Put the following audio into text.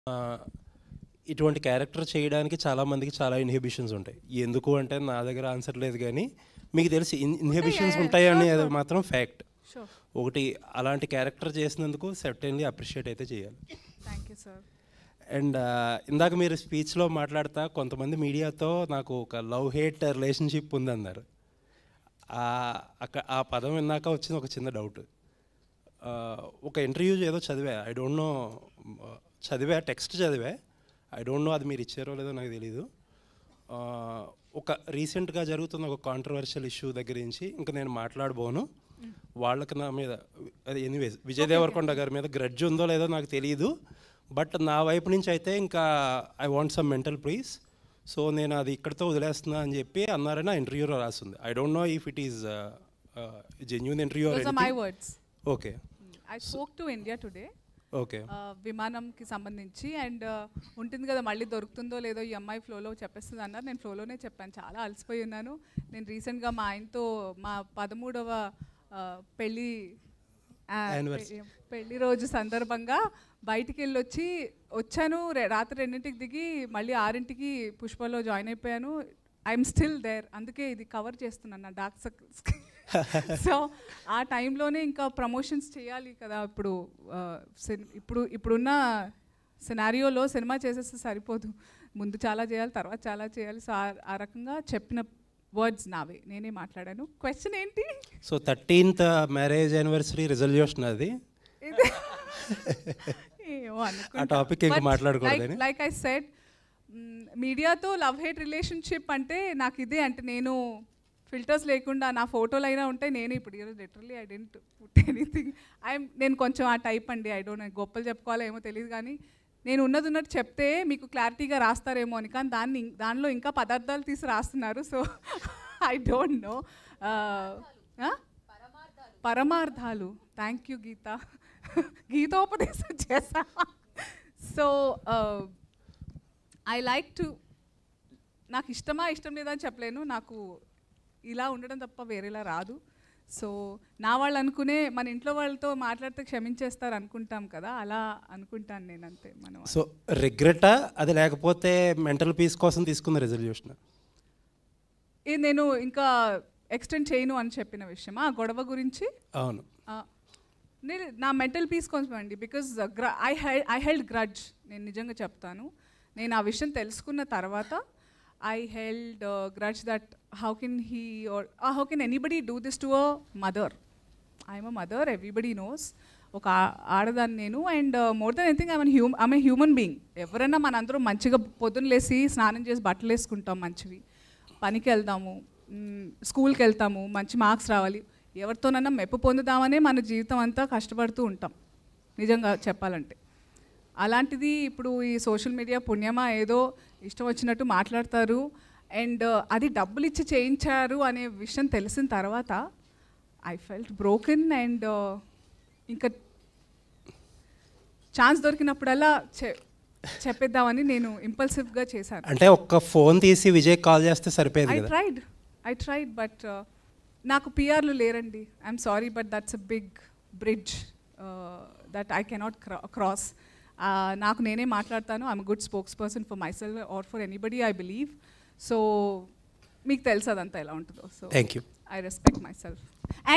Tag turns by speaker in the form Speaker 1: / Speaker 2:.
Speaker 1: ఆ, ఇటువంటి క్యారెక్టర్ చేయడానికి చాలా మందికి చాలా ఇన్హిబిషన్స్ ఉంటాయి ఎందుకు అంటే నా దగ్గర ఆన్సర్ లేదు కానీ మీకు తెలిసి ఇన్హిబిషన్స్ ఉంటాయని అది మాత్రం ఫ్యాక్ట్
Speaker 2: షూర్
Speaker 1: ఒకటి అలాంటి క్యారెక్టర్ చేసినందుకు సర్టెన్లీ అప్రిషియేట్ అయితే చేయాలి
Speaker 2: థ్యాంక్ యూ సార్
Speaker 1: అండ్ ఇందాక మీరు స్పీచ్లో మాట్లాడతా కొంతమంది మీడియాతో నాకు ఒక లవ్ హేట్ రిలేషన్షిప్ ఉందన్నారు ఆ అక్క- ఆ పదం విన్నాక వచ్చింది ఒక చిన్న డౌట్ ఒక ఇంటర్వ్యూ ఏదో చదివా ఐ డోంట్ నో చదివా టెక్స్ట్ చదివా ఐ డోంట్ నో అది మీరు ఇచ్చారో లేదో నాకు తెలీదు ఆ, ఒక రీసెంట్గా జరుగుతున్న ఒక కాంట్రవర్షియల్ ఇష్యూ దగ్గర నుంచి ఇంకా నేను మాట్లాడబోను వాళ్ళకి నా మీద అది ఎనీవేస్ విజయ్ దేవరకొండ గారి మీద గ్రడ్జ్ ఉందో లేదో నాకు తెలియదు బట్ నా వైపు నుంచి అయితే ఇంకా I want some mental please so నేను అది ఇక్కడితో వదిలేస్తున్నా అని చెప్పి అన్నారని ఆ ఇంటర్వ్యూలో రాస్తుంది I don't know if it is genuine interview
Speaker 2: those are my words
Speaker 1: okay
Speaker 2: I spoke to India today
Speaker 1: okay
Speaker 2: విమానంకి సంబంధించి అండ్ ఉంటుంది కదా మళ్ళీ దొరుకుతుందో లేదో ఈ అమ్మాయి ఫ్లోలో చెప్పేస్తుంది అన్నారు నేను ఫ్లోలోనే చెప్పాను చాలా అలసిపోయి ఉన్నాను నేను రీసెంట్గా మా ఆయనతో మా పదమూడవ ఆ, పెళ్ళి ఆ,
Speaker 1: Anniversary.
Speaker 2: పె- పెళ్లి రోజు సందర్భంగా బయటికి వెళ్ళి వచ్చి వచ్చాను రె- రాత్రి రెండింటికి దిగి మళ్ళీ ఆరింటికి పుష్పలో జాయిన్ అయిపోయాను ఐఎమ్ స్టిల్ దేర్ అందుకే ఇది కవర్ చేస్తున్నాను నా డార్క్ సర్కిల్స్ సో ఆ టైంలోనే ఇంకా ప్రమోషన్స్ చేయాలి కదా ఇప్పుడు ఆ, సిన్- ఇప్పుడు ఇప్పుడున్న సినారియోలో సినిమా చేసేస్తే సరిపోదు ముందు చాలా చేయాలి తర్వాత చాలా చేయాలి సో ఆ- ఆ రకంగా చెప్పిన వర్డ్స్ నావే నేనే మాట్లాడాను క్వశ్చన్ ఏంటి
Speaker 1: so thirteenth marriage anniversary resolution అది
Speaker 2: ఇది ఏమో
Speaker 1: ఆ topic ఇంక మాట్లాడకూడదని?
Speaker 2: లైక్ ఐ సెడ్ మీడియాతో లవ్ హేట్ రిలేషన్షిప్ అంటే నాకు ఇదే అంటే నేను ఫిల్టర్స్ లేకుండా నా ఫోటోలు అయినా ఉంటాయి నేను ఇప్పుడు literally I didn't put anything I'm నేను కొంచెం ఆ టైప్ అండి ఐ డోంట్ గొప్పలు చెప్పుకోవాలో ఏమో తెలియదు కానీ నేను ఉన్నది ఉన్నట్టు చెప్తే మీకు క్లారిటీగా రాస్తారేమో అని కానీ దాన్ని ఇం- దానిలో ఇంకా పదార్థాలు తీసి రాస్తున్నారు సో ఐ డోంట్ నో పరమార్థాలు థ్యాంక్ యూ గీత గీతోపదేశం చేసా సో ఐ లైక్ టు నాకు ఇష్టమా ఇష్టం లేదా అని చెప్పలేను నాకు ఇలా ఉండడం తప్ప వేరేలా రాదు సో నా వాళ్ళు అనుకునే మన ఇంట్లో వాళ్ళతో మాట్లాడితే క్షమించేస్తారు అనుకుంటాం కదా అలా అనుకుంటాను నేను అంతే మనం
Speaker 1: సో రిగ్రెటా అది లేకపోతే మెంటల్ పీస్ కోసం తీసుకున్న రెజల్యూషన్
Speaker 2: ఇది నేను ఇంకా ఎక్స్టెండ్ చేయను అని చెప్పిన విషయం ఆ గొడవ గురించి
Speaker 1: అవును
Speaker 2: ఆ, నేను నా మెంటల్ పీస్ కోసం అండి because I held I held grudge నేను నిజంగా చెప్తాను నేను ఆ విషయం తెలుసుకున్న తర్వాత I held grudge that how can he or how can anybody do this to a mother I'm a mother everybody knows ఒక ఆ- ఆడదాన్ని నేను and more than anything I'm human I'm a human being ఎవరైనా మనందరం మంచిగా పొద్దున్న లేసి స్నానం చేసి బట్టలు వేసుకుంటాం మంచివి పనికి వెళ్తాము మ్, స్కూల్కి వెళ్తాము మంచి మార్క్స్ రావాలి ఎవరితోనన్నా మెప్పు పొందుదామనే మన జీవితం అంతా కష్టపడుతూ ఉంటాం నిజంగా చెప్పాలంటే అలాంటిది ఇప్పుడు ఈ సోషల్ మీడియా పుణ్యమా ఏదో ఇష్టం వచ్చినట్టు మాట్లాడతారు అండ్ అది డబ్బులు ఇచ్చి చేయించారు అనే విషయం తెలిసిన తర్వాత ఐ ఫెల్ట్ బ్రోకెన్ అండ్ ఇంకా ఛాన్స్ దొరికినప్పుడల్లా చె చెప్పేద్దామని నేను ఇంపల్సివ్గా చేశాను
Speaker 1: అంటే ఒక్క ఫోన్ తీసి విజయ్ కాల్ చేస్తే సరిపోయేది
Speaker 2: ఐ
Speaker 1: కదా
Speaker 2: ట్రైడ్ ఐ ట్రైడ్ బట్ నాకు పిఆర్లు లేరండి I'm sorry but that's a big bridge that I cannot cross నాకు నేనే మాట్లాడతాను I'm good spokesperson for myself or for anybody I believe so మీకు తెలుసు అదంతా ఎలా ఉంటుందో so
Speaker 1: thank you
Speaker 2: I respect my self